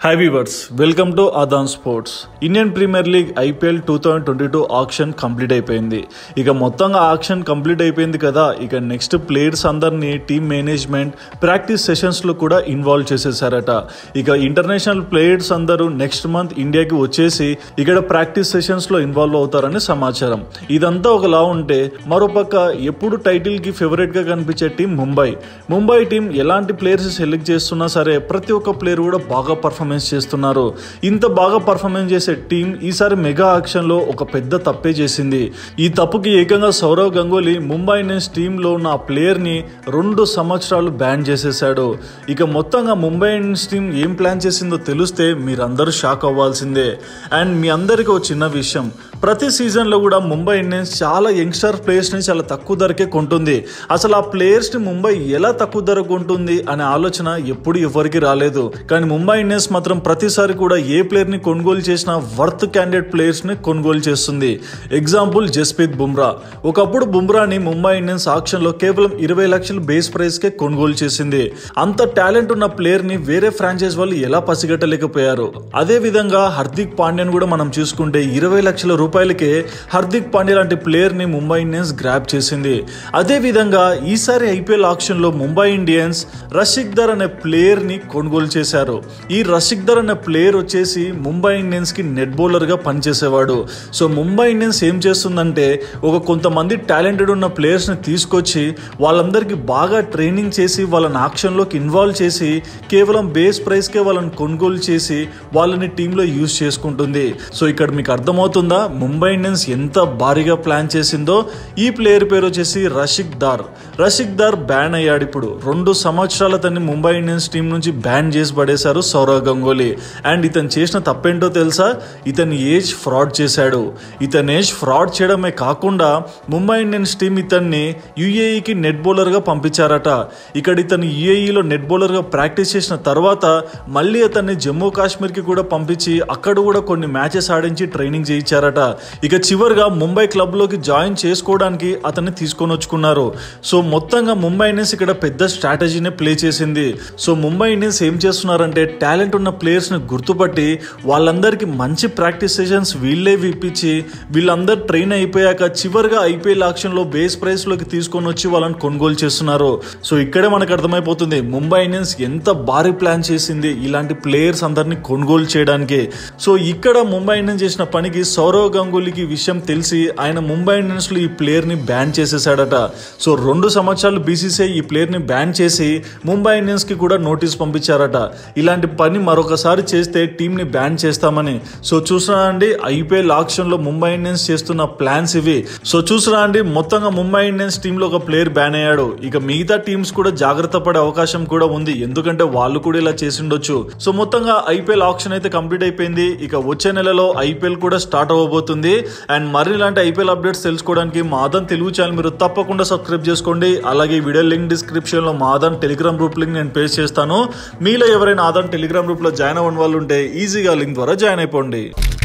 hi viewers welcome to ఆదాన్ sports Indian Premier League IPL two thousand twenty two auction complete అయిపోయింది ఇక మొత్తంగా auction complete అయిపోయింది కదా ఇక నెక్స్ట్ ప్లేయర్స్ అందరినీ టీమ్ మేనేజ్మెంట్ ప్రాక్టీస్ సెషన్స్లో కూడా ఇన్వాల్వ్ చేసేసారట ఇక ఇంటర్నేషనల్ ప్లేయర్స్ అందరూ నెక్స్ట్ మంత్ ఇండియాకి వచ్చేసి ఇక్కడ ప్రాక్టీస్ సెషన్స్లో ఇన్వాల్వ్ అవుతారని సమాచారం ఇదంతా ఒకలా ఉంటే మరోపక్క ఎప్పుడు టైటిల్కి ఫేవరెట్గా కనిపించే టీం ముంబై ముంబై టీం ఎలాంటి ప్లేయర్స్ సెలెక్ట్ చేస్తున్నా సరే ప్రతి ఒక్క ప్లేయర్ కూడా బాగా పర్ఫార్మెన్స్ చేస్తున్నారు ఇంత బాగా పర్ఫార్మెన్స్ చేసే టీం ఈసారి మెగా ఆక్షన్లో ఒక పెద్ద తప్పే చేసింది ఈ తప్పుకి ఏకంగా సౌరవ్ గంగూలీ ముంబై ఇండియన్స్ టీంలో ఉన్న ఆ ప్లేయర్ని రెండు సంవత్సరాలు బ్యాన్ చేసేసాడు ఇక మొత్తంగా ముంబై ఇండియన్స్ టీం ఏం ప్లాన్ చేసిందో తెలిస్తే మీరందరూ షాక్ అవ్వాల్సిందే అండ్ మీ అందరికీ ఒక చిన్న విషయం ప్రతి సీజన్లో కూడా ముంబై ఇండియన్స్ చాలా యంగ్స్టర్ ప్లేయర్స్ని చాలా తక్కువ ధరకే కొంటుంది అసలు ఆ ప్లేయర్స్ని ముంబై ఎలా తక్కువ ధర కొంటుంది అనే ఆలోచన ఎప్పుడు ఎవరికి రాలేదు కానీ ముంబై ఇండియన్స్ మాత్రం ప్రతిసారి కూడా ఏ ప్లేయర్ని కొనుగోలు చేసినా వర్త్ క్యాండిడేట్ ప్లేయర్స్ని కొనుగోలు చేస్తుంది ఎగ్జాంపుల్ జస్ప్రీత్ బుమ్రా ఒకప్పుడు బుమ్రాని ముంబై ఇండియన్స్ ఆక్షన్లో కేవలం ఇరవై లక్షల బేస్ ప్రైస్కే కొనుగోలు చేసింది అంత టాలెంట్ ఉన్న ప్లేయర్ని వేరే ఫ్రాంచైజ్ వాళ్ళు ఎలా పసిగట్టలేకపోయారు అదే విధంగా హార్దిక్ పాండ్యాని కూడా మనం చూసుకుంటే ఇరవై లక్షల రూపాయలకే హార్దిక్ పాండ్యా లాంటి ప్లేయర్ని ముంబై ఇండియన్స్ గ్రాప్ చేసింది అదే విధంగా ఈసారి ఐపీఎల్ ఆక్షన్లో ముంబై ఇండియన్స్ రషిక్ దర్ అనే ప్లేయర్ని కొనుగోలు చేశారు ఈ రషిక్ దర్ అనే ప్లేయర్ వచ్చేసి ముంబై ఇండియన్స్కి నెట్ బౌలర్గా పనిచేసేవాడు సో ముంబై ఇండియన్స్ ఏం చేస్తుందంటే ఒక కొంతమంది టాలెంటెడ్ ఉన్న ప్లేయర్స్ని తీసుకొచ్చి వాళ్ళందరికీ బాగా ట్రైనింగ్ చేసి వాళ్ళని ఆక్షన్లోకి ఇన్వాల్వ్ చేసి కేవలం బేస్ ప్రైస్కే వాళ్ళని కొనుగోలు చేసి వాళ్ళని టీంలో యూజ్ చేసుకుంటుంది సో ఇక్కడ మీకు అర్థమవుతుందా ముంబై ఇండియన్స్ ఎంత భారీగా ప్లాన్ చేసిందో ఈ ప్లేయర్ పేరు వచ్చేసి రషిక్ దార్ రషిక్ దార్ బ్యాన్ అయ్యాడు ఇప్పుడు రెండు సంవత్సరాల తన్ని ముంబై ఇండియన్స్ టీం నుంచి బ్యాన్ చేసి పడేశారు సౌరవ్ గంగోలీ అండ్ ఇతను చేసిన తప్పేంటో తెలుసా ఇతని ఏజ్ ఫ్రాడ్ చేశాడు ఇతని ఏజ్ ఫ్రాడ్ చేయడమే కాకుండా ముంబై ఇండియన్స్ టీం ఇతన్ని యుఏఈకి నెట్ బౌలర్గా పంపించారట ఇక్కడ ఇతను యుఏఈలో నెట్ బౌలర్గా ప్రాక్టీస్ చేసిన తర్వాత మళ్ళీ అతన్ని జమ్మూ కాశ్మీర్కి కూడా పంపించి అక్కడ కూడా కొన్ని మ్యాచెస్ ఆడించి ట్రైనింగ్ చేయించారట ఇక చివరిగా ముంబై క్లబ్లోకి జాయిన్ చేసుకోవడానికి అతన్ని తీసుకొని వచ్చుకున్నారు సో మొత్తంగా ముంబై ఇండియన్స్ ఇక్కడ పెద్ద స్ట్రాటజీనే ప్లే చేసింది సో ముంబై ఇండియన్స్ ఏం చేస్తున్నారంటే టాలెంట్ ఉన్న ప్లేయర్స్ని గుర్తుపట్టి వాళ్ళందరికీ మంచి ప్రాక్టీస్ సెషన్స్ వీళ్ళే విప్పించి వీళ్ళందరూ ట్రైన్ అయిపోయాక చివరిగా ఐపీఎల్ ఆక్షన్లో బేస్ ప్రైస్లోకి తీసుకొని వచ్చి వాళ్ళని కొనుగోలు చేస్తున్నారు సో ఇక్కడే మనకు అర్థమైపోతుంది ముంబై ఇండియన్స్ ఎంత భారీ ప్లాన్ చేసింది ఇలాంటి ప్లేయర్స్ అందరినీ కొనుగోలు చేయడానికి సో ఇక్కడ ముంబై ఇండియన్స్ చేసిన పనికి సౌరవ్ గంగూలీకి ఈ విషయం తెలిసి ఆయన ముంబై ఇండియన్స్లో ఈ ప్లేయర్ని బ్యాన్ చేసేసాడట సో రెండు సంవత్సరాలు బీసీసీఐ ఈ ప్లేయర్ని బ్యాన్ చేసి ముంబై ఇండియన్స్కి కూడా నోటీస్ పంపించారట ఇలాంటి పని మరొకసారి చేస్తే టీంని బ్యాన్ చేస్తామని సో చూసినా అండి ఐపీఎల్ ఆక్షన్లో ముంబై ఇండియన్స్ చేస్తున్న ప్లాన్స్ ఇవి సో చూసినా అండి మొత్తంగా ముంబై ఇండియన్స్ టీంలో ఒక ప్లేయర్ బ్యాన్ అయ్యాడు ఇక మిగతా టీమ్స్ కూడా జాగ్రత్త పడే అవకాశం కూడా ఉంది ఎందుకంటే వాళ్ళు కూడా ఇలా చేసిండొచ్చు సో మొత్తంగా ఐపీఎల్ ఆప్షన్ అయితే కంప్లీట్ అయిపోయింది ఇక వచ్చే నెలలో ఐపీఎల్ కూడా స్టార్ట్ అవ్వబోతుంది అండ్ మరి ఇలాంటి ఐపీఎల్ అప్డేట్స్ తెలుసుకోవడానికి మాదన్ తెలుగు ఛానల్ మీరు తప్పకుండా సబ్స్క్రైబ్ చేసుకోండి అలాగే ఈ వీడియో లింక్ డిస్క్రిప్షన్ లో మాదన్ టెలిగ్రామ్ గ్రూప్ లింక్ నేను పేస్ట్ చేస్తాను మీలో ఎవరైనా ఆదాన్ టెలిగ్రామ్ గ్రూప్ లో జాయిన్ అవ్వని వాళ్ళు ఉంటే ఈజీగా లింక్ ద్వారా జాయిన్ అయిపోండి